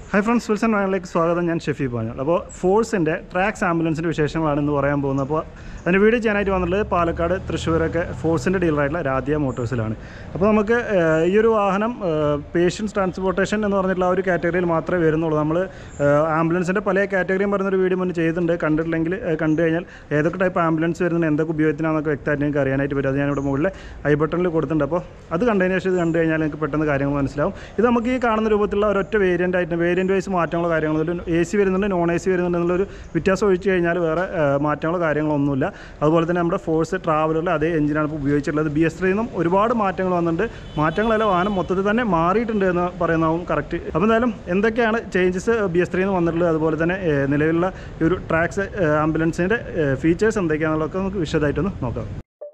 hi friends Wilson വാനിലേക്ക് സ്വാഗതം ഞാൻ ഷെഫി പാഞ്ഞോൾ അപ്പോൾ ഫോഴ്സിൻ്റെ ട്രാക്സ് ആംബുലൻസിൻ്റെ വിശേഷങ്ങളാണ് ഇന്ന് പറയാൻ പോകുന്നത് അപ്പോൾ അതിൻ്റെ വീഡിയോ ചെയ്യാനായിട്ട് വന്നിട്ടുള്ളത് പാലക്കാട് തൃശ്ശൂരൊക്കെ ഫോഴ്സിൻ്റെ ഡീലറായിട്ടുള്ള രാധിയ മോട്ടോഴ്സിലാണ് അപ്പോൾ നമുക്ക് ഏഹ്, ഈ ഒരു വാഹനം പേഷ്യൻസ് ട്രാൻസ്പോർട്ടേഷൻ എന്ന് പറഞ്ഞിട്ടുള്ള ആ ഒരു കാറ്റഗറിയിൽ മാത്രമേ വരുന്നുള്ളൂ നമ്മൾ ആംബുലൻസിൻ്റെ പല കാറ്റഗറിയും പറയുന്നൊരു വീഡിയോ മുന്നേ ചെയ്തിട്ടുണ്ട് കണ്ടിട്ടില്ലെങ്കിൽ ഏഹ്, കണ്ടു കഴിഞ്ഞാൽ ഏതൊക്കെ ടൈപ്പ് ആംബുലൻസ് വരുന്നുണ്ട് എന്തൊക്കെ ഉപയോഗത്തിനാണെന്നൊക്കെ വ്യക്തമായിട്ട് നിങ്ങൾക്ക് അറിയാനായിട്ട് പറ്റും അത് ഞാനിവിടെ മുകളിൽ ഐ ബട്ടണിൽ കൊടുത്തിട്ടുണ്ട് അപ്പോൾ അത് കണ്ടതിന് ശേഷം ഇത് കണ്ടു കഴിഞ്ഞാൽ നിങ്ങൾക്ക് പെട്ടെന്ന് കാര്യങ്ങൾ മനസ്സിലാവും ഇത് നമുക്ക് ഈ കാണുന്ന രൂപത്തിലുള്ള ഒരൊറ്റ വേരിയൻ്റ് ആയിട്ട് വേരിയൻ്റ് വൈസ് മാറ്റങ്ങളോ കാര്യങ്ങളോ ഇതിൽ എ സി വരുന്നുണ്ട് നോൺ എ സി വരുന്നുണ്ട് എന്നുള്ളൊരു വ്യത്യാസം ഒഴിച്ച് കഴിഞ്ഞാൽ വേറെ ആ, മാറ്റങ്ങളോ കാര്യങ്ങളോ ഒന്നുമില്ല അതുപോലെ തന്നെ നമ്മുടെ ഫോഴ്സ് ട്രാവലറിൽ അതേ എഞ്ചിനാണ് ഇപ്പോൾ ഉപയോഗിച്ചിട്ടുള്ളത് ബി എസ് നിന്നും ഒരുപാട് മാറ്റങ്ങൾ വന്നിട്ടുണ്ട് മാറ്റങ്ങളല്ല വാഹനം മൊത്തത്തിൽ തന്നെ മാറിയിട്ടുണ്ട് എന്ന് പറയുന്നതാവും കറക്റ്റ് അപ്പോൾ എന്തായാലും എന്തൊക്കെയാണ് ചേഞ്ചസ് ബി എസ് ത്രീന്ന് വന്നിട്ടുള്ളത് അതുപോലെ തന്നെ ഏ, നിലവിലുള്ള ഈ ഒരു ട്രാക്സ് ആംബുലൻസിൻ്റെ ഫീച്ചേഴ്സ് എന്തൊക്കെയാണെന്നുള്ളതൊക്കെ നമുക്ക് വിശദമായിട്ടൊന്ന് നോക്കാം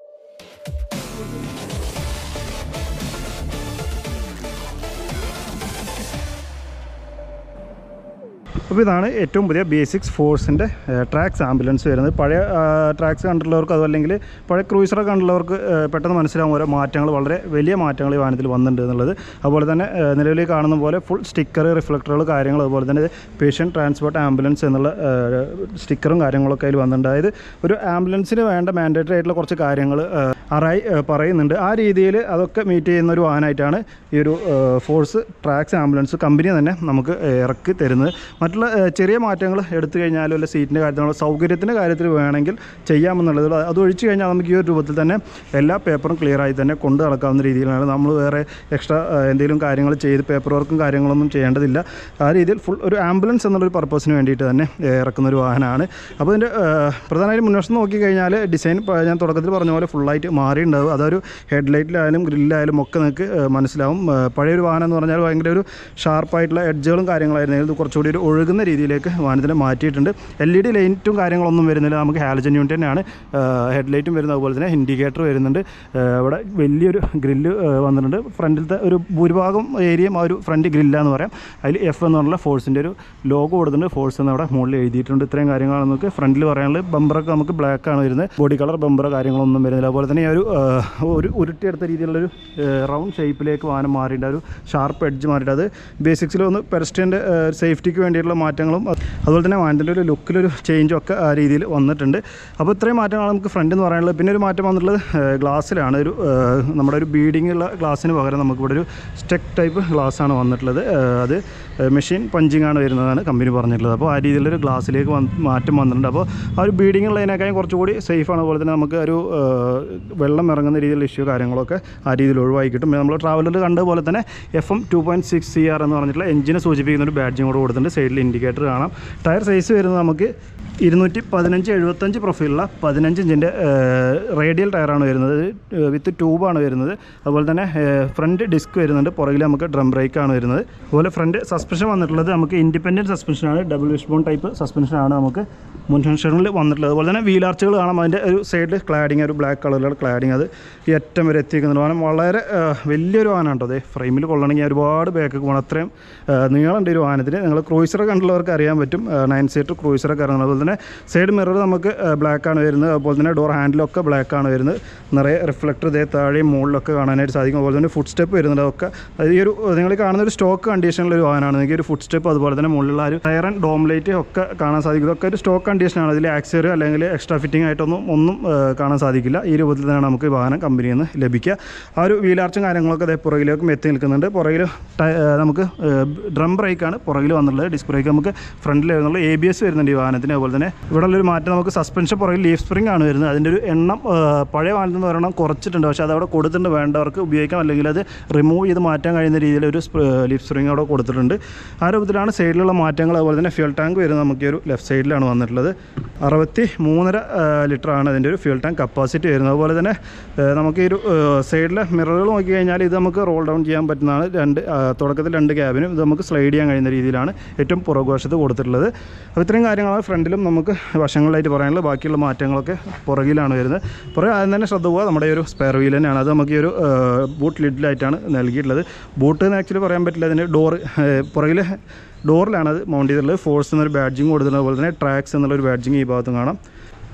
അപ്പോൾ ഇതാണ് ഏറ്റവും പുതിയ ബേസിക്സ് ഫോഴ്സിൻ്റെ ട്രാക്സ് ആംബുലൻസ് വരുന്നത് പഴയ ട്രാക്സ് കണ്ടിട്ടുള്ളവർക്ക് അതല്ലെങ്കിൽ പഴയ ക്രൂസറൊക്കെ കണ്ടുള്ളവർക്ക് ഏഹ്, പെട്ടെന്ന് മനസ്സിലാവും ഓരോ മാറ്റങ്ങൾ വളരെ വലിയ മാറ്റങ്ങൾ ഈ വാഹനത്തിൽ വന്നിട്ടുണ്ട് എന്നുള്ളത് അതുപോലെ തന്നെ ഏഹ്, നിലവിൽ കാണുന്ന പോലെ ഫുൾ സ്റ്റിക്കർ റിഫ്ലക്ടറുകൾ കാര്യങ്ങൾ അതുപോലെ തന്നെ പേഷ്യൻ ട്രാൻസ്പോർട്ട് ആംബുലൻസ് എന്നുള്ള ഏഹ്, സ്റ്റിക്കറും കാര്യങ്ങളൊക്കെ അതിൽ വന്നിട്ടുണ്ട് അതായത് ഒരു ആംബുലൻസിന് വേണ്ട മാൻഡേറ്ററി ആയിട്ടുള്ള കുറച്ച് കാര്യങ്ങൾ അറായി ഏഹ്, പറയുന്നുണ്ട് ആ രീതിയിൽ അതൊക്കെ മീറ്റ് ചെയ്യുന്ന ഒരു വാഹനമായിട്ടാണ് ഈ ഒരു ഏഹ്, ഫോഴ്സ് ട്രാക്സ് ആംബുലൻസ് കമ്പനി തന്നെ നമുക്ക് ഏഹ്, ഇറക്കി തരുന്നത് മറ്റുള്ള ഏഹ്, ചെറിയ മാറ്റങ്ങൾ എടുത്തു കഴിഞ്ഞാലും അല്ല സീറ്റിൻ്റെ കാര്യത്തിലുള്ള സൗകര്യത്തിൻ്റെ കാര്യത്തിൽ വേണമെങ്കിൽ ചെയ്യാമെന്നുള്ളത് അത് ഒഴിച്ചു കഴിഞ്ഞാൽ നമുക്ക് ഈ ഒരു രൂപത്തിൽ തന്നെ എല്ലാ പേപ്പറും ക്ലിയർ ആയി തന്നെ കൊണ്ടു നടക്കാവുന്ന രീതിയിലാണ് നമ്മൾ വേറെ എക്സ്ട്രാ എന്തെങ്കിലും കാര്യങ്ങൾ ചെയ്ത് പേപ്പർ വർക്കും കാര്യങ്ങളൊന്നും ചെയ്യേണ്ടതില്ല ആ രീതിയിൽ ഫുൾ ഒരു ആംബുലൻസ് എന്നുള്ളൊരു പർപ്പസിന് വേണ്ടിയിട്ട് തന്നെ ഏഹ്, ഇറക്കുന്ന ഒരു വാഹനമാണ് അപ്പോൾ ഇതിൻ്റെ പ്രധാനമായും മുൻവശം നോക്കി കഴിഞ്ഞാൽ ഡിസൈൻ ഞാൻ തുടക്കത്തിൽ പറഞ്ഞ പോലെ ഫുള്ളായിട്ട് മാറിയിട്ടുണ്ടാവും അതൊരു ഹെഡ് ലൈറ്റിലായാലും ഗ്രില്ലായാലും ഒക്കെ നിങ്ങൾക്ക് ഏഹ്, മനസ്സിലാവും ഏഹ്, പഴയൊരു വാഹനം എന്ന് പറഞ്ഞാൽ ഭയങ്കര ഒരു ഷാർപ്പായിട്ടുള്ള എഡ്ജുകളും കാര്യങ്ങളായിരുന്നെങ്കിൽ ഇത് കുറച്ചുകൂടി ഒരു ഒഴുകുന്ന രീതിയിലേക്ക് വാഹനത്തിനെ മാറ്റിയിട്ടുണ്ട് എൽ ഇ ഡി ലൈറ്റും കാര്യങ്ങളൊന്നും വരുന്നില്ല നമുക്ക് ഹാലജൻ യൂണിറ്റ് തന്നെയാണ് ഹെഡ് ലൈറ്റും വരുന്നത് അതുപോലെ തന്നെ ഇൻഡിക്കേറ്റർ വരുന്നുണ്ട് ഏഹ്, ഇവിടെ വലിയൊരു ഗ്രില്ല് വന്നിട്ടുണ്ട് ഫ്രണ്ടിലത്തെ ഒരു ഭൂരിഭാഗം ഏരിയയും ആ ഒരു ഫ്രണ്ട് ഗ്രില്ലാന്ന് പറയാം അതിൽ എഫ് എന്ന് പറഞ്ഞുള്ള ഫോഴ്സിൻ്റെ ഒരു ലോഗോ കൊടുത്തിട്ടുണ്ട് ഫോഴ്സ് എന്ന് അവിടെ മുകളിൽ എഴുതിയിട്ടുണ്ട് ഇത്രയും കാര്യങ്ങളാണ് നമുക്ക് ഫ്രണ്ടിൽ പറയാനുള്ളത് ബമ്പറൊക്കെ നമുക്ക് ബ്ലാക്ക് ആണ് വരുന്നത് ബോഡി കളർ ബമ്പർ കാര്യങ്ങളൊന്നും വരുന്നില്ല അതുപോലെ തന്നെ ഈ ഒരു ഏഹ്, ഒരു ഉരുട്ടിയെടുത്ത രീതിയിലുള്ളൊരു റൗണ്ട് ഷേപ്പിലേക്ക് വാഹനം മാറിയിട്ട് ആ ഒരു ഷാർപ്പ് എഡ്ജ് മാറിയിട്ട് അത് ബേസിക്സിൽ ഒന്ന് പെരസ്റ്റൻ്റെ സേഫ്റ്റിക്ക് വേണ്ടിയിട്ടുള്ള മാറ്റങ്ങളും അത് അതുപോലെ തന്നെ വാഹനത്തിൻ്റെ ഒരു ലുക്കിലൊരു ചേഞ്ചും ഒക്കെ ആ രീതിയിൽ വന്നിട്ടുണ്ട് അപ്പോൾ ഇത്രയും മാറ്റങ്ങളാണ് നമുക്ക് ഫ്രണ്ട് എന്ന് പറയാനുള്ളത് പിന്നെ ഒരു മാറ്റം വന്നിട്ടുള്ളത് ഗ്ലാസ്സിലാണ് ഒരു ഏഹ്, നമ്മുടെ ഒരു ബീഡിംഗ് ഉള്ള ഗ്ലാസ്സിന് പകരം നമുക്കിവിടെ ഒരു സ്റ്റെക്ക് ടൈപ്പ് ഗ്ലാസ് ആണ് വന്നിട്ടുള്ളത് ഏഹ്, അത് മെഷീൻ പഞ്ചിങ് ആണ് വരുന്നതാണ് കമ്പനി പറഞ്ഞിട്ടുള്ളത് അപ്പോൾ ആ രീതിയിലൊരു ഗ്ലാസ്സിലേക്ക് വന്ന് മാറ്റം വന്നിട്ടുണ്ട് അപ്പോൾ ആ ഒരു ബീഡിംഗ് ഉള്ളതിനേക്കാളും കുറച്ചുകൂടി സേഫാണ് അതുപോലെ തന്നെ നമുക്ക് ഒരു ഏഹ്, വെള്ളം ഇറങ്ങുന്ന രീതിയിലുള്ള ഇഷ്യൂ കാര്യങ്ങളൊക്കെ ആ രീതിയിൽ ഒഴിവാക്കി കിട്ടും പിന്നെ നമ്മൾ ട്രാവലറിൽ കണ്ടതുപോലെ തന്നെ F M two point six C R എന്ന് പറഞ്ഞിട്ടുള്ള എഞ്ചിനെ സൂചിപ്പിക്കുന്ന ഒരു ബാഡ്ജിങ് കൂടെ കൊടുത്തിട്ടുണ്ട് സൈഡിൽ ഇൻഡിക്കേറ്റർ കാണാം ടയർ സൈസ് വരുന്നത് നമുക്ക് ഇരുന്നൂറ്റി പതിനഞ്ച് എഴുപത്തഞ്ച് പ്രൊഫൈലുള്ള പതിനഞ്ച് ഇഞ്ചിൻ്റെ റേഡിയൽ ടയറാണ് വരുന്നത് വിത്ത് ട്യൂബാണ് വരുന്നത് അതുപോലെ തന്നെ ഫ്രണ്ട് ഡിസ്ക് വരുന്നുണ്ട് പുറകിൽ നമുക്ക് ഡ്രം ബ്രേക്കാണ് വരുന്നത് അതുപോലെ ഫ്രണ്ട് സസ്പെൻഷൻ വന്നിട്ടുള്ളത് നമുക്ക് ഇൻഡിപെൻഡൻറ്റ് സസ്പെൻഷനാണ് ഡബിൾ വിഷ്ബോൺ ടൈപ്പ് സസ്പെൻഷനാണ് നമുക്ക് മുൻഷനിൽ വന്നിട്ടുള്ളത് അതുപോലെ തന്നെ വീൽ ആർച്ചുകൾ കാണാം അതിൻ്റെ ഒരു സൈഡിൽ ക്ലാഡിങ് ഒരു ബ്ലാക്ക് കളറിലുള്ള ക്ലാഡിങ് അത് ഈ അറ്റം വരെ എത്തിക്കുന്നുണ്ട് വാഹനം വളരെ ആ, വലിയൊരു വാഹനമാണ് കേട്ടോ അതെ ഫ്രെയിമിൽ കൊള്ളണമെങ്കിൽ ഒരുപാട് ബാക്ക് പോകണം അത്രയും ആ, നീളമുണ്ട് ഈ ഒരു വാഹനത്തിന് നിങ്ങൾ ക്രൂയിസറൊക്കെ കണ്ടുള്ളവർക്ക് അറിയാൻ പറ്റും നയൻ സീറ്റർ ക്രൂയിസറൊക്കെ ഇറങ്ങുന്നത് അതുപോലെ തന്നെ സൈഡ് മിറർ നമുക്ക് ബ്ലാക്ക് ആണ് വരുന്നത് അതുപോലെ തന്നെ ഡോർ ഹാൻഡിലൊക്കെ ബ്ലാക്ക് ആണ് വരുന്നത് നിറയെ റിഫ്ലക്ടർ ഇതേ താഴെയും മുകളിലൊക്കെ കാണാനായിട്ട് സാധിക്കും അതുപോലെ തന്നെ ഫുഡ് സ്റ്റെപ്പ് വരുന്നുണ്ട് അതൊക്കെ അത് ഈ ഒരു നിങ്ങൾ കാണുന്ന ഒരു സ്റ്റോക്ക് കണ്ടീഷനിലുള്ള ഒരു വാഹനമാണ് നിങ്ങൾക്ക് ഒരു ഫുഡ് സ്റ്റെപ്പ് അതുപോലെ തന്നെ മുകളിലുള്ള ആ ഒരു ടയർ ആൻഡ് ഡോം ലൈറ്റ് ഒക്കെ കാണാൻ സാധിക്കും ഇതൊക്കെ ഒരു സ്റ്റോക്ക് കണ്ടീഷനാണ് അതിൽ ആക്സറി അല്ലെങ്കിൽ എക്സ്ട്രാ ഫിറ്റിംഗ് ആയിട്ടൊന്നും ഒന്നും ആ, കാണാൻ സാധിക്കില്ല ഈ രൂപത്തിൽ തന്നെയാണ് നമുക്ക് ഈ വാഹനം കമ്പനിയിൽ നിന്ന് ലഭിക്കുക ആ ഒരു വീലാർച്ചും കാര്യങ്ങളൊക്കെ അതേ പുറകിലേക്കും എത്തി നിൽക്കുന്നുണ്ട് പുറകിൽ ടയ- ആ, നമുക്ക് ഡ്രം ബ്രേക്കാണ് പുറകിൽ വന്നിട്ടുള്ളത് ഡിസ്ക് ബ്രേക്ക് നമുക്ക് ഫ്രണ്ടിൽ വരുന്നുള്ളൂ എ ബി എസ് വരുന്നുണ്ട് ഈ വാഹനത്തിന് അതുപോലെ തന്നെ ഇവിടെ ഉള്ളൊരു മാറ്റം നമുക്ക് സസ്പെൻഷൻ പുറകിൽ ലീഫ് സ്പ്രിംഗ് ആണ് വരുന്നത് അതിൻ്റെ ഒരു എണ്ണം ആ, പഴയ വാഹനത്തിൽ നിന്ന് ഒരെണ്ണം കുറച്ചിട്ടുണ്ട് പക്ഷേ അത് അവിടെ കൊടുത്തിട്ടുണ്ട് വേണ്ടവർക്ക് ഉപയോഗിക്കാം അല്ലെങ്കിൽ അത് റിമൂവ് ചെയ്ത് മാറ്റാൻ കഴിയുന്ന രീതിയിൽ ഒരു ലീഫ് സ്പ്രിംഗ് അവിടെ കൊടുത്തിട്ടുണ്ട് ആ രൂപത്തിലാണ് സൈഡിലുള്ള മാറ്റങ്ങൾ അതുപോലെ തന്നെ ഫ്യൂൽ ടാങ്ക് വരുന്നത് നമുക്ക് ഈ ഒരു ലെഫ്റ്റ് സൈഡിലാണ് വന്നിട്ടുള്ളത് അറുപത്തി മൂന്നര ലിറ്ററാണ് അതിൻ്റെ ഒരു ഫ്യൂൽ ടാങ്ക് കപ്പാസിറ്റി വരുന്നത് അതുപോലെ തന്നെ ആ, നമുക്ക് ഈ ഒരു സൈഡിലെ മിററുകൾ നോക്കി കഴിഞ്ഞാൽ ഇത് നമുക്ക് റോൾ ഡൗൺ ചെയ്യാൻ പറ്റുന്നതാണ് രണ്ട് ആ, തുടക്കത്തിൽ രണ്ട് ക്യാബിനും ഇത് നമുക്ക് സ്ലൈഡ് ചെയ്യാൻ കഴിയുന്ന രീതിയിലാണ് ഏറ്റവും പുറകുവശത്ത് കൊടുത്തിട്ടുള്ളത് അപ്പോൾ ഇത്രയും കാര്യങ്ങളാണ് ഫ്രണ്ടിലും നമുക്ക് വശങ്ങളിലായിട്ട് പറയാനുള്ളത് ബാക്കിയുള്ള മാറ്റങ്ങളൊക്കെ പുറകിലാണ് വരുന്നത് പുറകെ ആദ്യം തന്നെ ശ്രദ്ധ പോകുക നമ്മുടെ ഈ ഒരു സ്പെയർ വീൽ തന്നെയാണ് അത് നമുക്ക് ഈ ഒരു ബൂട്ട് ലിഡിലായിട്ടാണ് നൽകിയിട്ടുള്ളത് ബൂട്ട് എന്ന് ആക്ച്വലി പറയാൻ പറ്റില്ല അതിൻ്റെ ഡോർ പുറകിൽ ഡോറിലാണ് അത് മൗണ്ട് ചെയ്തിട്ടുള്ളത് ഫോഴ്സ് എന്നൊരു ബാഡ്ജിങ് കൊടുത്തിട്ടുണ്ട് അതുപോലെ തന്നെ ട്രാക്സ് എന്നുള്ളൊരു ബാഡ്ജിങ് ഈ ഭാഗത്തും കാണാം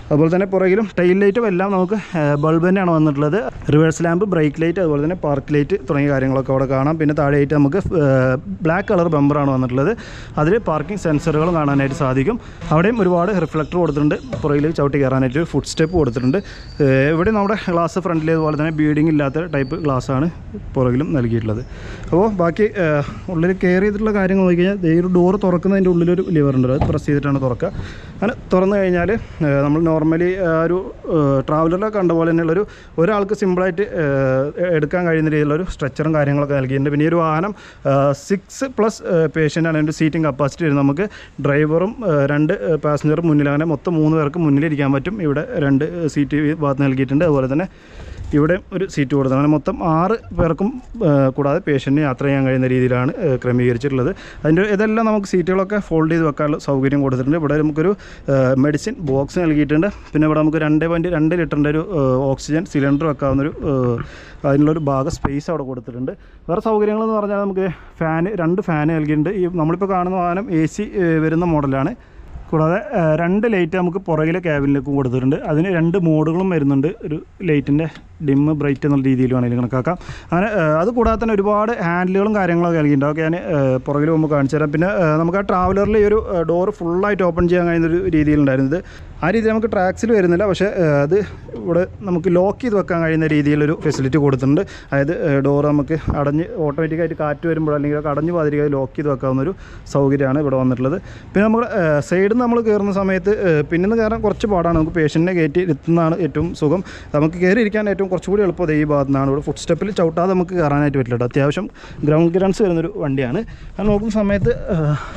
അതുപോലെ തന്നെ പുറകിലും ടൈൽ ലൈറ്റും എല്ലാം നമുക്ക് ബൾബ് തന്നെയാണ് വന്നിട്ടുള്ളത് റിവേഴ്സ് ലാമ്പ് ബ്രേക്ക് ലൈറ്റ് അതുപോലെ തന്നെ പാർക്ക് ലൈറ്റ് തുടങ്ങിയ കാര്യങ്ങളൊക്കെ അവിടെ കാണാം പിന്നെ താഴെയായിട്ട് നമുക്ക് ബ്ലാക്ക് കളർ ബമ്പറാണ് വന്നിട്ടുള്ളത് അതിൽ പാർക്കിംഗ് സെൻസറുകളും കാണാനായിട്ട് സാധിക്കും അവിടെയും ഒരുപാട് റിഫ്ലക്ടർ കൊടുത്തിട്ടുണ്ട് പുറകിൽ ചവിട്ടി കയറാനായിട്ട് ഫുഡ് സ്റ്റെപ്പ് കൊടുത്തിട്ടുണ്ട് ഏഹ് ഇവിടെ നമ്മുടെ ഗ്ലാസ് ഫ്രണ്ടിൽ അതുപോലെ തന്നെ ബീഡിങ് ഇല്ലാത്ത ടൈപ്പ് ഗ്ലാസ്സാണ് പുറകിലും നൽകിയിട്ടുള്ളത് അപ്പോൾ ബാക്കി ഏഹ് ഉള്ളിൽ കെയർ ചെയ്തിട്ടുള്ള കാര്യങ്ങൾ നോക്കി കഴിഞ്ഞാൽ ദേ ഈ ഒരു ഡോർ തുറക്കുന്നതിൻ്റെ ഉള്ളിലൊരു ലിവർ ഉണ്ട് അത് പ്രസ് ചെയ്തിട്ടാണ് തുറക്കുക അങ്ങനെ തുറന്നു കഴിഞ്ഞാൽ ഏഹ് നമ്മൾ നോർമലി ഒരു ട്രാവലറിലൊക്കെ കണ്ട പോലെ തന്നെയുള്ളൊരു ഒരാൾക്ക് സിമ്പിളായിട്ട് എടുക്കാൻ കഴിയുന്ന രീതിയിലുള്ളൊരു സ്ട്രെച്ചറും കാര്യങ്ങളൊക്കെ നൽകിയിട്ടുണ്ട് പിന്നെ ഈ ഒരു വാഹനം സിക്സ് പ്ലസ് പേഷ്യൻ്റാണ് അതിൻ്റെ സീറ്റിംഗ് കപ്പാസിറ്റി വരുന്നത് നമുക്ക് ഡ്രൈവറും ഏഹ് രണ്ട് പാസഞ്ചറും മുന്നിൽ അങ്ങനെ മൊത്തം മൂന്ന് പേർക്ക് മുന്നിലിരിക്കാൻ പറ്റും ഇവിടെ രണ്ട് സീറ്റ് ഭാഗത്ത് നൽകിയിട്ടുണ്ട് അതുപോലെ തന്നെ ഇവിടെ ഒരു സീറ്റ് കൊടുത്തത് അങ്ങനെ മൊത്തം ആറ് പേർക്കും ഏഹ് കൂടാതെ പേഷ്യൻറ്റിന് യാത്ര ചെയ്യാൻ കഴിയുന്ന രീതിയിലാണ് ഏഹ് ക്രമീകരിച്ചിട്ടുള്ളത് അതിൻ്റെ ഇതെല്ലാം നമുക്ക് സീറ്റുകളൊക്കെ ഫോൾഡ് ചെയ്ത് വെക്കാനുള്ള സൗകര്യം കൊടുത്തിട്ടുണ്ട് ഇവിടെ നമുക്കൊരു മെഡിസിൻ ബോക്സ് നൽകിയിട്ടുണ്ട് പിന്നെ ഇവിടെ നമുക്ക് രണ്ട് പോയിൻറ്റ് രണ്ട് ലിറ്ററിൻ്റെ ഒരു ഏഹ് ഓക്സിജൻ സിലിണ്ടർ വെക്കാവുന്നൊരു ഏഹ് അതിനുള്ളൊരു ഭാഗം സ്പേസ് അവിടെ കൊടുത്തിട്ടുണ്ട് വേറെ സൗകര്യങ്ങളെന്ന് പറഞ്ഞാൽ നമുക്ക് ഫാന് രണ്ട് ഫാന് നൽകിയിട്ടുണ്ട് ഈ നമ്മളിപ്പോൾ കാണുന്ന വാഹനം എ സി വരുന്ന മോഡലാണ് കൂടാതെ ആ, രണ്ട് ലൈറ്റ് നമുക്ക് പുറകിലെ ക്യാബിനിലേക്കും കൊടുത്തിട്ടുണ്ട് അതിന് രണ്ട് മോഡുകളും വരുന്നുണ്ട് ഒരു ലൈറ്റിൻ്റെ ഡിമ്മ് ബ്രൈറ്റ് എന്നുള്ള രീതിയിൽ വേണമെങ്കിൽ കണക്കാക്കാം അങ്ങനെ ആ, അത് കൂടാതെ തന്നെ ഒരുപാട് ഹാൻഡിലുകളും കാര്യങ്ങളൊക്കെ നൽകിയിട്ടുണ്ട് അതൊക്കെ ഞാൻ ആ, പുറകിൽ പോകുമ്പോൾ കാണിച്ചു തരാം പിന്നെ ആ, നമുക്ക് ആ ട്രാവലറിൽ ഈ ഒരു ഡോർ ഫുള്ളായിട്ട് ഓപ്പൺ ചെയ്യാൻ കഴിയുന്ന ഒരു രീതിയിലുണ്ടായിരുന്നത് ആ രീതിയിൽ നമുക്ക് ട്രാക്സിൽ വരുന്നില്ല പക്ഷേ ആ, അത് ഇവിടെ നമുക്ക് ലോക്ക് ചെയ്ത് വെക്കാൻ കഴിയുന്ന രീതിയിലൊരു ഫെസിലിറ്റി കൊടുത്തിട്ടുണ്ട് അതായത് ഡോർ നമുക്ക് അടഞ്ഞ് ഓട്ടോമാറ്റിക്കായിട്ട് കാറ്റ് വരുമ്പോൾ അല്ലെങ്കിൽ ഒക്കെ അടഞ്ഞു പോകാതിരിക്കാതെ ലോക്ക് ചെയ്ത് വെക്കാവുന്ന ഒരു സൗകര്യമാണ് ഇവിടെ വന്നിട്ടുള്ളത് പിന്നെ നമ്മൾ സൈഡിൽ നിന്ന് നമ്മൾ കയറുന്ന സമയത്ത് പിന്നെ നിന്ന് കയറാൻ കുറച്ച് പാടാണ് നമുക്ക് പേഷ്യൻറ്റിനെ കയറ്റി എത്തുന്നതാണ് ഏറ്റവും സുഖം നമുക്ക് കയറി ഇരിക്കാൻ ഏറ്റവും കുറച്ചുകൂടി എളുപ്പം ദേ ഈ ഭാഗത്തു നിന്നാണ് ഇവിടെ ഫുഡ് സ്റ്റെപ്പിൽ ചവിട്ടാതെ നമുക്ക് കയറാനായിട്ട് പറ്റില്ല കേട്ടോ അത്യാവശ്യം ഗ്രൗണ്ട് ക്ലിയറൻസ് വരുന്നൊരു വണ്ടിയാണ് അത് നോക്കുന്ന സമയത്ത് ആ,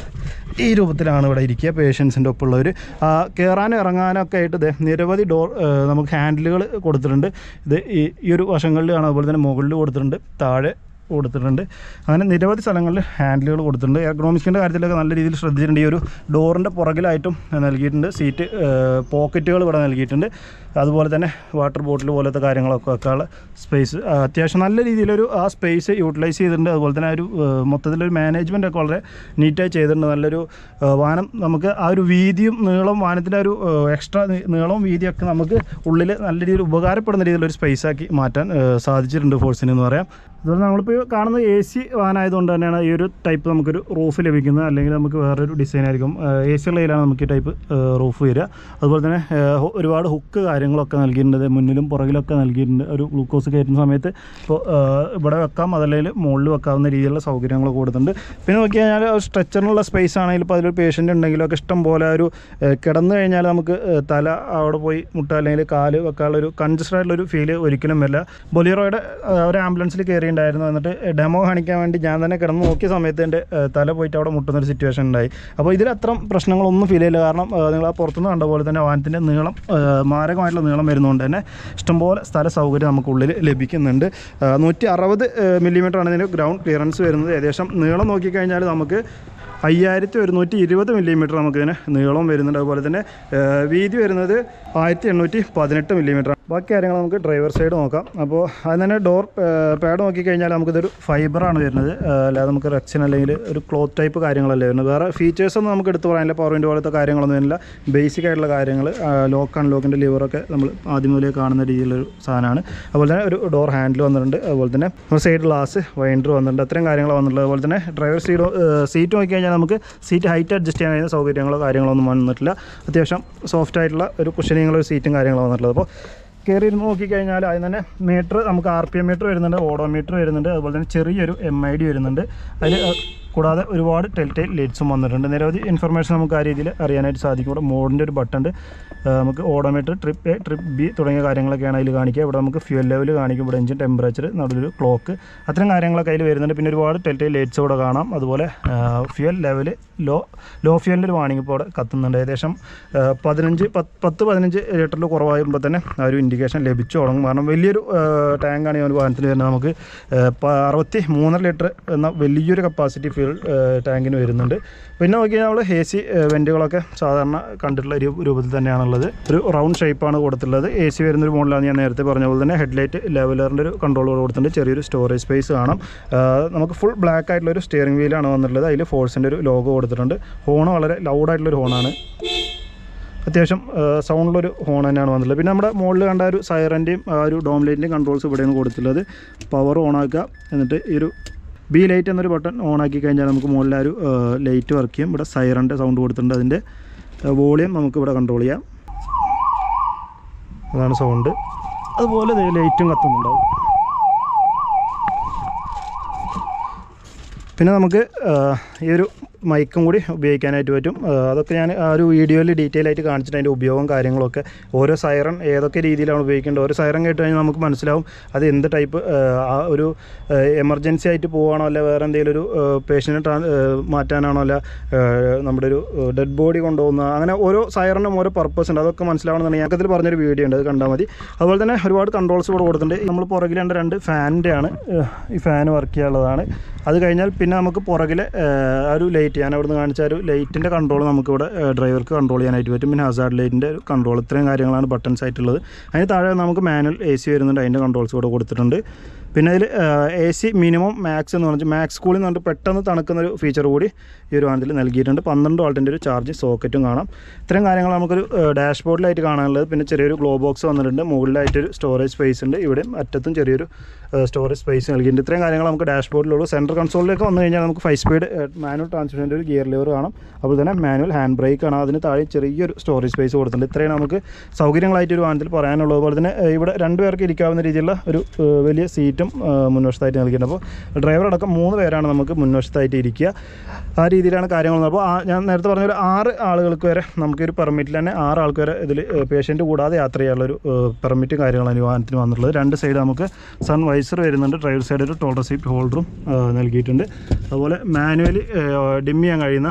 ഈ രൂപത്തിലാണ് ഇവിടെ ഇരിക്കുക പേഷ്യൻസിൻ്റെ ഒപ്പമുള്ളവർ കയറാനും ഇറങ്ങാനൊക്കെ ആയിട്ട് ദേ നിരവധി ഡോർ നമുക്ക് ഹാൻഡിലുകൾ കൊടുത്തിട്ടുണ്ട് ഇത് ഈ ഈ ഒരു വശങ്ങളിൽ കാണാം അതുപോലെ തന്നെ മുകളിൽ കൊടുത്തിട്ടുണ്ട് താഴെ കൊടുത്തിട്ടുണ്ട് അങ്ങനെ നിരവധി സ്ഥലങ്ങളിൽ ഹാൻഡിലുകൾ കൊടുത്തിട്ടുണ്ട് എർഗണോമിക്സിൻ്റെ കാര്യത്തിലൊക്കെ നല്ല രീതിയിൽ ശ്രദ്ധിച്ചിട്ടുണ്ട് ഈ ഒരു ഡോറിൻ്റെ പുറകിലായിട്ടും നൽകിയിട്ടുണ്ട് സീറ്റ് പോക്കറ്റുകൾ ഇവിടെ നൽകിയിട്ടുണ്ട് അതുപോലെ തന്നെ വാട്ടർ ബോട്ടിൽ പോലത്തെ കാര്യങ്ങളൊക്കെ വെക്കാനുള്ള സ്പേസ് അത്യാവശ്യം നല്ല രീതിയിലൊരു ആ സ്പേസ് യൂട്ടിലൈസ് ചെയ്തിട്ടുണ്ട് അതുപോലെ തന്നെ ആ ഒരു ആ, മൊത്തത്തിലൊരു മാനേജ്മെൻ്റ് ഒക്കെ വളരെ നീറ്റായി ചെയ്തിട്ടുണ്ട് നല്ലൊരു ആ, വാഹനം നമുക്ക് ആ ഒരു വീതിയും നീളം വാഹനത്തിൻ്റെ ഒരു എക്സ്ട്രാ നീളവും വീതിയൊക്കെ നമുക്ക് ഉള്ളിൽ നല്ല രീതിയിൽ ഉപകാരപ്പെടുന്ന രീതിയിലൊരു സ്പേസ് ആക്കി മാറ്റാൻ ആ, സാധിച്ചിട്ടുണ്ട് ഫോഴ്സിന് എന്ന് പറയാം അതുപോലെ നമ്മളിപ്പോൾ കാണുന്നത് എ സി വാഹനമായതുകൊണ്ട് തന്നെയാണ് ഈ ഒരു ടൈപ്പ് നമുക്കൊരു റൂഫ് ലഭിക്കുന്നത് അല്ലെങ്കിൽ നമുക്ക് വേറൊരു ഡിസൈൻ ആയിരിക്കും എ സി ഉള്ളതിലാണ് നമുക്ക് ഈ ടൈപ്പ് റൂഫ് വരിക അതുപോലെ തന്നെ ആ, ഹു- ഒരുപാട് ഹുക്ക് കാര്യങ്ങളൊക്കെ നൽകിയിട്ടുണ്ട് മുന്നിലും പുറകിലൊക്കെ നൽകിയിട്ടുണ്ട് ഒരു ഗ്ലൂക്കോസ് കയറ്റുന്ന സമയത്ത് ഇപ്പോൾ ആ, ഇവിടെ വെക്കാം അതല്ലെങ്കിൽ മുകളിൽ വെക്കാവുന്ന രീതിയിലുള്ള സൗകര്യങ്ങൾ കൊടുത്തിട്ടുണ്ട് പിന്നെ നോക്കി കഴിഞ്ഞാൽ സ്ട്രെച്ചറിനുള്ള സ്പേസ് ആണെങ്കിലും ഇപ്പോൾ അതിലൊരു പേഷ്യൻ്റ് ഉണ്ടെങ്കിലും ഒക്കെ ഇഷ്ടം പോലെ ഒരു ആ, കിടന്നു കഴിഞ്ഞാൽ നമുക്ക് ആ, തല അവിടെ പോയി മുട്ട അല്ലെങ്കിൽ കാല് വെക്കാനുള്ള ഒരു കൺജസ്റ്റഡ് ആയിട്ടുള്ള ഒരു ഫീല് ഒരിക്കലും വരില്ല ബൊലീറോയുടെ ആ, ഒരു ആംബുലൻസിൽ കയറിയിട്ടുണ്ടായിരുന്നു എന്നിട്ട് ഡെമോ കാണിക്കാൻ വേണ്ടി ഞാൻ തന്നെ കിടന്ന് നോക്കിയ സമയത്ത് എൻ്റെ ആ, തല പോയിട്ട് അവിടെ മുട്ടുന്ന ഒരു സിറ്റുവേഷൻ ഉണ്ടായി അപ്പോൾ ഇതിൽ അത്ര പ്രശ്നങ്ങളൊന്നും ഫീൽ ചെയ്യില്ല കാരണം ആ, നിങ്ങൾ ആ പുറത്തുനിന്ന് കണ്ട പോലെ തന്നെ വാഹനത്തിൻ്റെ നീളം ആ, മാരകമായിട്ടുള്ള നീളം വരുന്നതുകൊണ്ട് തന്നെ ഇഷ്ടംപോലെ സ്ഥല സൗകര്യം നമുക്കുള്ളിൽ ലഭിക്കുന്നുണ്ട് നൂറ്റി അറുപത് മില്ലിമീറ്ററാണ് ഇതിൻ്റെ ഗ്രൗണ്ട് ക്ലിയറൻസ് വരുന്നത് ഏകദേശം നീളം നോക്കിക്കഴിഞ്ഞാൽ നമുക്ക് അയ്യായിരത്തി ഒരുന്നൂറ്റി ഇരുപത് മില്ലിമീറ്റർ നമുക്കിതിന് നീളം വരുന്നുണ്ട് അതുപോലെ തന്നെ ആ, വീതി വരുന്നത് ആയിരത്തി എണ്ണൂറ്റി പതിനെട്ട് മില്ലിമീറ്റർ ബാക്കി കാര്യങ്ങൾ നമുക്ക് ഡ്രൈവർ സൈഡ് നോക്കാം അപ്പോൾ അതിന് തന്നെ ഡോർ പാഡ് നോക്കിക്കഴിഞ്ഞാൽ നമുക്കിതൊരു ഫൈബറാണ് വരുന്നത് ആ, അല്ലാതെ നമുക്ക് റെക്സിൻ അല്ലെങ്കിൽ ഒരു ക്ലോത്ത് ടൈപ്പ് കാര്യങ്ങളല്ലേ വരുന്നത് വേറെ ഫീച്ചേഴ്സ് ഒന്നും നമുക്ക് എടുത്ത് പറയാനില്ല പവർ വിൻഡോ പോലത്തെ കാര്യങ്ങളൊന്നും വരുന്നില്ല ബേസിക് ആയിട്ടുള്ള കാര്യങ്ങൾ ലോക്ക് അൺലോക്കിൻ്റെ ലിവറൊക്കെ നമ്മൾ ആദ്യം മുതലേ കാണുന്ന രീതിയിലൊരു സാധനമാണ് അതുപോലെ തന്നെ ഒരു ഡോർ ഹാൻഡിൽ വന്നിട്ടുണ്ട് അതുപോലെ തന്നെ സൈഡ് ഗ്ലാസ് വൈൻഡർ വന്നിട്ടുണ്ട് അത്രയും കാര്യങ്ങൾ വന്നിട്ടുള്ളത് അതുപോലെ തന്നെ ഡ്രൈവർ സീറ്റ് സീറ്റ് നോക്കിക്കഴിഞ്ഞാൽ നമുക്ക് സീറ്റ് ഹൈറ്റ് അഡ്ജസ്റ്റ് ചെയ്യാൻ കഴിയുന്ന സൗകര്യങ്ങളോ കാര്യങ്ങളോ ഒന്നും വന്നിട്ടില്ല അത്യാവശ്യം സോഫ്റ്റ് ആയിട്ടുള്ള ഒരു കുഷനിങ്ങളോ ഒരു സീറ്റും കാര്യങ്ങളോ വന്നിട്ടുള്ളത് അപ്പോൾ കയറി ഇരുന്ന് നോക്കിക്കഴിഞ്ഞാൽ അതിന് തന്നെ മീറ്റർ നമുക്ക് ആർ പി എം മീറ്റർ വരുന്നുണ്ട് ഓഡോമീറ്റർ വരുന്നുണ്ട് അതുപോലെ തന്നെ ചെറിയൊരു എം ഐ ഡി വരുന്നുണ്ട് അതിൽ കൂടാതെ ഒരുപാട് ടെൽറ്റൈൽ ലൈറ്റ്സും വന്നിട്ടുണ്ട് നിരവധി ഇൻഫർമേഷൻ നമുക്ക് ആ രീതിയിൽ അറിയാനായിട്ട് സാധിക്കും ഇവിടെ മോഡിൻ്റെ ഒരു ബട്ടൺ ഉണ്ട് ആ, നമുക്ക് odometer trip A trip B തുടങ്ങിയ കാര്യങ്ങളൊക്കെയാണ് അതിൽ കാണിക്കുക ഇവിടെ നമുക്ക് ഫ്യൂൽ ലെവൽ കാണിക്കും ഇവിടെ എഞ്ചിൻ ടെമ്പറേച്ചർ നടുവിലൊരു ക്ലോക്ക് അത്തരം കാര്യങ്ങളൊക്കെ അതിൽ വരുന്നുണ്ട് പിന്നെ ഒരുപാട് ടെൽറ്റൈൽ ലൈറ്റ്സ് ഇവിടെ കാണാം അതുപോലെ ഫ്യൂൽ ലെവൽ ലോ ലോ ഫ്യൂലിൻ്റെ ഒരു വാണിംഗ് ഇപ്പോൾ ഇവിടെ കത്തുന്നുണ്ട് ഏകദേശം ആ, പതിനഞ്ച് പത്ത് പത്ത് പതിനഞ്ച് ലിറ്ററിൽ കുറവാകുമ്പോൾ തന്നെ ആ ഒരു ഇൻഡിക്കേഷൻ ലഭിച്ചു തുടങ്ങും കാരണം വലിയൊരു ആ, ടാങ്കാണ് ഈ ഒരു വാഹനത്തിൽ വരുന്നത് നമുക്ക് ആ, പ- അറുപത്തി മൂന്നര ലിറ്റർ എന്ന വലിയൊരു കപ്പാസിറ്റി ഫ്യൂൽ ടാങ്കിന് വരുന്നുണ്ട് പിന്നെ നോക്കിയാൽ നമ്മൾ എ സി വെൻറ്റുകളൊക്കെ സാധാരണ കണ്ടിട്ടുള്ള ഒരു രൂപത്തിൽ തന്നെയാണുള്ളത് ഒരു റൗണ്ട് ഷേപ്പാണ് കൊടുത്തിട്ടുള്ളത് എ സി വരുന്നൊരു മോഡലാണ് ഞാൻ നേരത്തെ പറഞ്ഞ പോലെ തന്നെ ഹെഡ്ലൈറ്റ് ലെവലറിൻ്റെ ഒരു കൺട്രോൾ കൊടുത്തിട്ടുണ്ട് ചെറിയൊരു സ്റ്റോറേജ് സ്പേസ് കാണാം ആ, നമുക്ക് ഫുൾ ബ്ലാക്ക് ആയിട്ടുള്ള ഒരു സ്റ്റിയറിംഗ് വീലാണ് വന്നിട്ടുള്ളത് അതിൽ ഫോഴ്സിൻ്റെ ഒരു ലോഗോ കൊടുത്തിട്ടുണ്ട് ഹോൺ വളരെ ലൗഡായിട്ടുള്ളൊരു ഹോണാണ് അത്യാവശ്യം സൗണ്ടിലൊരു ഹോൺ തന്നെയാണ് വന്നിട്ടുള്ളത് പിന്നെ നമ്മുടെ മുകളിൽ കണ്ട ഒരു സൈറൻ്റെയും ആ ഒരു ഡോം ലൈറ്റിൻ്റെയും കൺട്രോൾസ് ഇവിടെയാണ് കൊടുത്തിട്ടുള്ളത് പവർ ഓൺ ആക്കുക എന്നിട്ട് ഈ ഒരു ബി ലൈറ്റ് എന്നൊരു ബട്ടൺ ഓൺ ആക്കി കഴിഞ്ഞാൽ നമുക്ക് മുകളിൽ ആ ഒരു ലൈറ്റ് വർക്ക് ചെയ്യും ഇവിടെ സൈറൻ്റെ സൗണ്ട് കൊടുത്തിട്ടുണ്ട് അതിൻ്റെ വോളിയം നമുക്ക് ഇവിടെ കൺട്രോൾ ചെയ്യാം അതാണ് സൗണ്ട് അതുപോലെ ദേ ലൈറ്റും കത്തുന്നുണ്ടാവും പിന്നെ നമുക്ക് ആ, ഈ ഒരു മൈക്കും കൂടി ഉപയോഗിക്കാനായിട്ട് പറ്റും ആ, അതൊക്കെ ഞാൻ ആ ഒരു വീഡിയോയിൽ ഡീറ്റെയിൽ ആയിട്ട് കാണിച്ചിട്ട് അതിൻ്റെ ഉപയോഗം കാര്യങ്ങളൊക്കെ ഓരോ സൈറൺ ഏതൊക്കെ രീതിയിലാണ് ഉപയോഗിക്കേണ്ടത് ഓരോ സൈറൺ കേട്ട് കഴിഞ്ഞാൽ നമുക്ക് മനസ്സിലാവും അത് എന്ത് ടൈപ്പ് ആ ഒരു എമർജൻസി ആയിട്ട് പോവുകയാണോ അല്ല വേറെ എന്തെങ്കിലും ഒരു പേഷ്യൻറ്റിനെ ട്രാ മാറ്റാനാണോ അല്ല ആ, നമ്മുടെ ഒരു ഡെഡ് ബോഡി കൊണ്ടുപോകുന്ന അങ്ങനെ ഓരോ സൈറനും ഓരോ പർപ്പസ് ഉണ്ട് അതൊക്കെ മനസ്സിലാവണമെന്നുണ്ടെങ്കിൽ ഞങ്ങൾക്ക് ഇതിൽ പറഞ്ഞൊരു വീഡിയോ ഉണ്ട് അത് കണ്ടാൽ മതി അതുപോലെ തന്നെ ഒരുപാട് കൺട്രോൾസ് ഇവിടെ കൊടുത്തിട്ടുണ്ട് നമ്മൾ പുറകിൽ രണ്ട് രണ്ട് ഫാനിൻ്റെ ആണ് ഏഹ്, ഈ ഫാൻ വർക്ക് ചെയ്യാനുള്ളതാണ് അത് കഴിഞ്ഞാൽ പിന്നെ നമുക്ക് പുറകിൽ ആ ഒരു ലൈറ്റ് ഞാൻ അവിടുന്ന് കാണിച്ച ആ ഒരു ലൈറ്റിൻ്റെ കൺട്രോൾ നമുക്കിവിടെ ഡ്രൈവർക്ക് കൺട്രോൾ ചെയ്യാനായിട്ട് പറ്റും പിന്നെ ഹസാർഡ് ലൈറ്റിൻ്റെ കൺട്രോൾ ഇത്രയും കാര്യങ്ങളാണ് ബട്ടൺസ് ആയിട്ടുള്ളത് അതിന് താഴെ നമുക്ക് മാനുവൽ എ സി വരുന്നുണ്ട് അതിൻ്റെ കൺട്രോൾസ് ഇവിടെ കൊടുത്തിട്ടുണ്ട് പിന്നെ അതിൽ എ സി മിനിമം മാക്സ് എന്ന് പറഞ്ഞാൽ മാക്സ് കൂളിൽ എന്ന് പറഞ്ഞിട്ട് പെട്ടെന്ന് തണുക്കുന്ന ഒരു ഫീച്ചർ കൂടി ഈ ഒരു വാഹനത്തിൽ നൽകിയിട്ടുണ്ട് പന്ത്രണ്ട് വാൾട്ടിൻ്റെ ഒരു ചാർജ് സോക്കറ്റും കാണാം ഇത്രയും കാര്യങ്ങൾ നമുക്കൊരു ഡാഷ് ബോർഡിലായിട്ട് കാണാനുള്ളത് പിന്നെ ചെറിയൊരു ഗ്ലോ ബോക്സ് വന്നിട്ടുണ്ട് മുകളിലായിട്ടൊരു സ്റ്റോറേജ് സ്പേസ് ഉണ്ട് ഇവിടെയും അറ്റത്തും ചെറിയൊരു സ്റ്റോറേജ് സ്പേസ് നൽകിയിട്ടുണ്ട് ഇത്രയും കാര്യങ്ങൾ നമുക്ക് ഡാഷ് ബോർഡിലുള്ളൂ സെൻട്രൽ കൺസോളിലേക്ക് വന്നു കഴിഞ്ഞാൽ നമുക്ക് ഫൈവ് സ്പീഡ് മാനുവൽ ട്രാൻസ്മിഷൻ്റെ ഒരു ഗിയർ ലിവർ കാണാം അപ്പോൾ തന്നെ മാനുവൽ ഹാൻഡ് ബ്രേക്ക് കാണാം അതിന് താഴെ ചെറിയൊരു സ്റ്റോറേജ് സ്പേസ് കൊടുത്തിട്ടുണ്ട് ഇത്രയും നമുക്ക് സൗകര്യങ്ങളായിട്ട് ഒരു വാഹനത്തിൽ പറയാനുള്ളത് അതുപോലെ തന്നെ ഏഹ്, ഇവിടെ രണ്ട് പേർക്ക് ഇരിക്കാവുന്ന രീതിയിലുള്ള ഒരു ഏഹ്, വലിയ സീറ്റും ഏഹ്, മുൻവശത്തായിട്ട് നൽകിയിട്ടുണ്ട് അപ്പോൾ ഡ്രൈവർ അടക്കം മൂന്ന് പേരാണ് നമുക്ക് മുൻവശത്തായിട്ട് ഇരിക്കുക ആ രീതിയിലാണ് കാര്യങ്ങൾ അപ്പോൾ ആ- ഞാൻ നേരത്തെ പറഞ്ഞ ഒരു ആറ് ആളുകൾക്ക് വരെ നമുക്ക് ഒരു പെർമിറ്റിൽ തന്നെ ആറ് ആൾക്ക് വരെ ഇതിൽ പേഷ്യൻ്റ് കൂടാതെ യാത്ര ചെയ്യാനുള്ള ഒരു പെർമിറ്റ് കാര്യങ്ങളാണ് ഈ വാഹനത്തിന് വന്നിട്ടുള്ളത് രണ്ട് സൈഡ് നമുക്ക് സൺ വൈസർ വരുന്നുണ്ട് ഡ്രൈവർ സൈഡ് ഒരു ടോൾ റെസിപ്റ്റ് ഹോൾഡറും നൽകിയിട്ടുണ്ട് അതുപോലെ മാനുവലി ഡിം ചെയ്യാൻ കഴിയുന്ന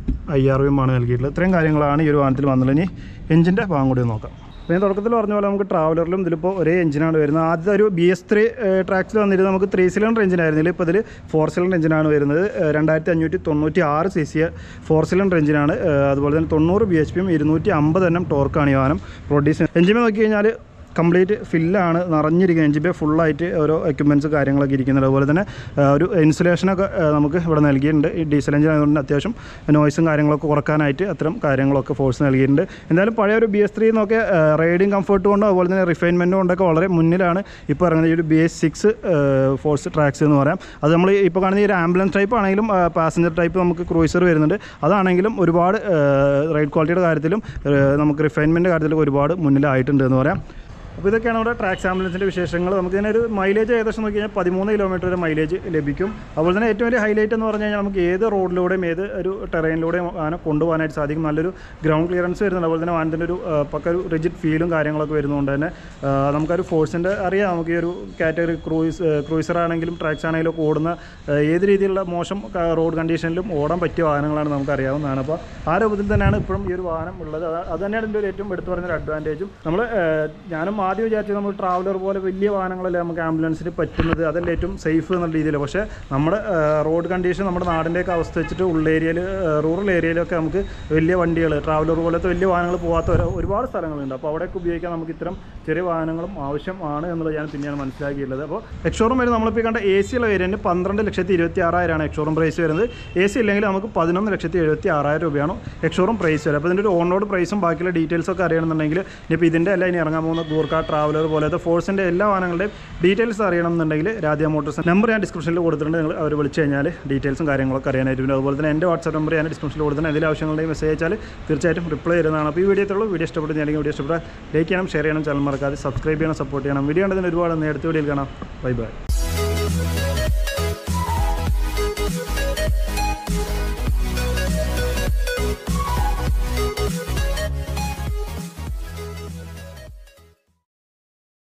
ഐ ആർ വിയും ആണ് നൽകിയിട്ടുള്ളത് ഇത്രയും കാര്യങ്ങളാണ് ഈ ഒരു വാഹനത്തിൽ വന്നുള്ളത് ഇനി എഞ്ചിൻ്റെ ഭാഗം കൂടി ഒന്ന് നോക്കാം അപ്പോൾ ഞാൻ തുടക്കത്തിൽ പറഞ്ഞ പോലെ നമുക്ക് ട്രാവലറിലും ഇതിലിപ്പോൾ ഒരേ എഞ്ചിനാണ് വരുന്നത് ആദ്യത്തെ ഒരു ബി എസ് ത്രീ ട്രാക്സിൽ വന്നിട്ട് നമുക്ക് ത്രീ സിലിണ്ടർ എഞ്ചിനായിരുന്നില്ല ഇപ്പോൾ ഇതിൽ ഫോർ സിലിണ്ടർ എഞ്ചിനാണ് വരുന്നത് ഏഹ് രണ്ടായിരത്തി അഞ്ഞൂറ്റി തൊണ്ണൂറ്റി ആറ് സി സി ഫോർ സിലിണ്ടർ എഞ്ചിനാണ് ഏഹ് അതുപോലെ തന്നെ തൊണ്ണൂറ് ബി എച്ച് പിയും ഇരുന്നൂറ്റി അമ്പത് എണ്ണം ടോർക്കാണ് ഈ വാഹനം പ്രൊഡ്യൂസ് എഞ്ചിനെ നോക്കി കഴിഞ്ഞാൽ കംപ്ലീറ്റ് ഫില്ലാണ് നിറഞ്ഞിരിക്കുന്നത് എഞ്ചിൻ ബേ ഫുള്ളായിട്ട് ഓരോ എക്യുപ്മെൻറ്റ്സ് കാര്യങ്ങളൊക്കെ ഇരിക്കുന്നുണ്ട് അതുപോലെ തന്നെ ആ, ഒരു ഇൻസുലേഷനൊക്കെ ആ, നമുക്ക് ഇവിടെ നൽകിയിട്ടുണ്ട് ഈ ഡീസൽ എഞ്ചിൻ ആയതുകൊണ്ട് അത്യാവശ്യം നോയ്സും കാര്യങ്ങളൊക്കെ കുറക്കാനായിട്ട് അത്തരം കാര്യങ്ങളൊക്കെ ഫോഴ്സ് നൽകിയിട്ടുണ്ട് എന്തായാലും പഴയ ഒരു ബി എസ് ത്രീ എന്നൊക്കെ റൈഡിങ് കംഫർട്ട് കൊണ്ടും അതുപോലെ തന്നെ റിഫൈൻമെൻറ്റും കൊണ്ടൊക്കെ വളരെ മുന്നിലാണ് ഇപ്പോൾ ഇറങ്ങുന്ന ഈ ഒരു B S six Force Trax എന്ന് പറയാം അത് നമ്മൾ ഇപ്പോൾ കാണുന്ന ഈ ഒരു ആംബുലൻസ് ടൈപ്പ് ആണെങ്കിലും പാസഞ്ചർ ടൈപ്പ് നമുക്ക് ക്രൂയിസർ വരുന്നുണ്ട് അതാണെങ്കിലും ഒരുപാട് റൈഡ് ക്വാളിറ്റിയുടെ കാര്യത്തിലും ആ, നമുക്ക് റിഫൈൻമെൻറ്റ് കാര്യത്തിലൊക്കെ ഒരുപാട് മുന്നിലായിട്ടുണ്ട് എന്ന് പറയാം അപ്പോൾ ഇതൊക്കെയാണ് നമ്മുടെ ട്രാക്സ് ആംബുലൻസിൻ്റെ വിശേഷങ്ങൾ നമുക്ക് ഇതിനൊരു മൈലേജ് ഏകദേശം നോക്കി കഴിഞ്ഞാൽ പതിമൂന്ന് കിലോമീറ്റർ വരെ മൈലേജ് ലഭിക്കും അതുപോലെ തന്നെ ഏറ്റവും വലിയ ഹൈലൈറ്റ് എന്ന് പറഞ്ഞു കഴിഞ്ഞാൽ നമുക്ക് ഏത് റോഡിലൂടെയും ഏത് ഒരു ടെറൈനിലൂടെയും ആന കൊണ്ടുപോകാനായിട്ട് സാധിക്കും നല്ലൊരു ഗ്രൗണ്ട് ക്ലിയറൻസ് വരുന്നുണ്ട് അതുപോലെ തന്നെ വാഹനത്തിൻ്റെ ഒരു ആ, പക്ക ഒരു റിജിഡ് ഫീലും കാര്യങ്ങളൊക്കെ വരുന്നതുകൊണ്ട് തന്നെ ആ, നമുക്കൊരു ഫോഴ്സിൻ്റെ അറിയാം നമുക്ക് ഈ ഒരു കാറ്റഗറി ക്രൂയിസ് ക്രൂയിസർ ആണെങ്കിലും ട്രാക്സ് ആണെങ്കിലും ഒക്കെ ഓടുന്ന ആ, ഏത് രീതിയിലുള്ള മോശം റോഡ് കണ്ടീഷനിലും ഓടാൻ പറ്റിയ വാഹനങ്ങളാണ് നമുക്ക് അറിയാവുന്നതാണ് അപ്പോൾ ആ രൂപത്തിൽ തന്നെയാണ് ഇപ്പോഴും ഈ ഒരു വാഹനം ഉള്ളത് അത് അത് തന്നെയാണ് ഇതിൻ്റെ ഒരു ഏറ്റവും എടുത്തു പറഞ്ഞൊരു അഡ്വാൻറ്റേജും നമ്മൾ ഞാനും ആദ്യം വിചാരിച്ചത് നമ്മൾ ട്രാവലർ പോലെ വലിയ വാഹനങ്ങളല്ലേ നമുക്ക് ആംബുലൻസിന് പറ്റുന്നത് അതല്ലേ ഏറ്റവും സേഫ് എന്നുള്ള രീതിയിൽ പക്ഷേ നമ്മുടെ റോഡ് കണ്ടീഷൻ നമ്മുടെ നാടിൻ്റെയൊക്കെ അവസ്ഥ വെച്ചിട്ട് ഉള്ളേരിയയിൽ റൂറൽ ഏരിയയിലൊക്കെ നമുക്ക് വലിയ വണ്ടികൾ ട്രാവലർ പോലത്തെ വലിയ വാഹനങ്ങൾ പോകാത്ത ഒരു- ഒരുപാട് സ്ഥലങ്ങളുണ്ട് അപ്പോൾ അവിടെയൊക്കെ ഉപയോഗിക്കാൻ നമുക്ക് ഇത്തരം ചെറിയ വാഹനങ്ങളും ആവശ്യമാണ് എന്നുള്ളത് ഞാൻ പിന്നെയാണ് മനസ്സിലാക്കിയിട്ടുള്ളത് അപ്പോൾ എക്സോറും വരുന്നത് നമ്മളിപ്പോൾ ഈ കണ്ട എ സി ഉള്ള വേരിയൻറ്റ് പന്ത്രണ്ട് ലക്ഷത്തി ഇരുപത്തി ആറായിരമാണ് എക്സോറും പ്രൈസ് വരുന്നത് എ സി ഇല്ലെങ്കിൽ നമുക്ക് പതിനൊന്ന് ലക്ഷത്തി എഴുപത്തി ആറായിരം രൂപയാണ് എക്സോറും പ്രൈസ് വരും അപ്പോൾ ഇതിൻ്റെ ഒരു ഓൺ റോഡ് പ്രൈസും ബാക്കിയുള്ള ഡീറ്റെയിൽസ് ഒക്കെ അറിയണമെന്നുണ്ടെങ്കിൽ ഇനിയിപ്പോൾ ഇതിൻ്റെ അല്ല ഇനി ഇറങ്ങാൻ പോകുന്ന ഗൂർക്ക ട്രാവലർ പോലത്തെ ഫോഴ്സിൻ്റെ എല്ലാ വാഹനങ്ങളുടെയും ഡീറ്റെയിൽസ് അറിയണമെന്നുണ്ടെങ്കിൽ രാധ്യ മോട്ടോഴ്സ് നമ്പർ ഞാൻ ഡിസ്ക്രിപ്ഷനിൽ കൊടുത്തിട്ടുണ്ട് നിങ്ങൾ അവർ വിളിച്ച് കഴിഞ്ഞാൽ ഡീറ്റെയിൽസും കാര്യങ്ങളൊക്കെ അറിയാനായിട്ട് പിന്നെ അതുപോലെ തന്നെ എൻ്റെ വാട്സാപ്പ് നമ്പർ ഞാൻ ഡിസ്ക്രിപ്ഷനിൽ കൊടുത്തിട്ടുണ്ട് എന്തെങ്കിലും ആവശ്യങ്ങളുണ്ടെങ്കിൽ മെസ്സേജ് അയച്ചാൽ തീർച്ചയായിട്ടും റിപ്ലൈ തരുന്നതാണ് അപ്പോൾ ഈ വീഡിയോത്തുള്ളൂ വീഡിയോ ഇഷ്ടപ്പെട്ടു അല്ലെങ്കിൽ വീഡിയോ ഇഷ്ടപ്പെട്ടാൽ ലൈക്ക് ചെയ്യണം ഷെയർ ചെയ്യണം ചാനൽ മറക്കാതെ സബ്സ്ക്രൈബ് ചെയ്യണം സപ്പോർട്ട് ചെയ്യണം വീഡിയോ കണ്ടതിന് ഒരുപാട് നേരത്തെ വീഡിയോയിൽ കാണാം ബൈ ബൈ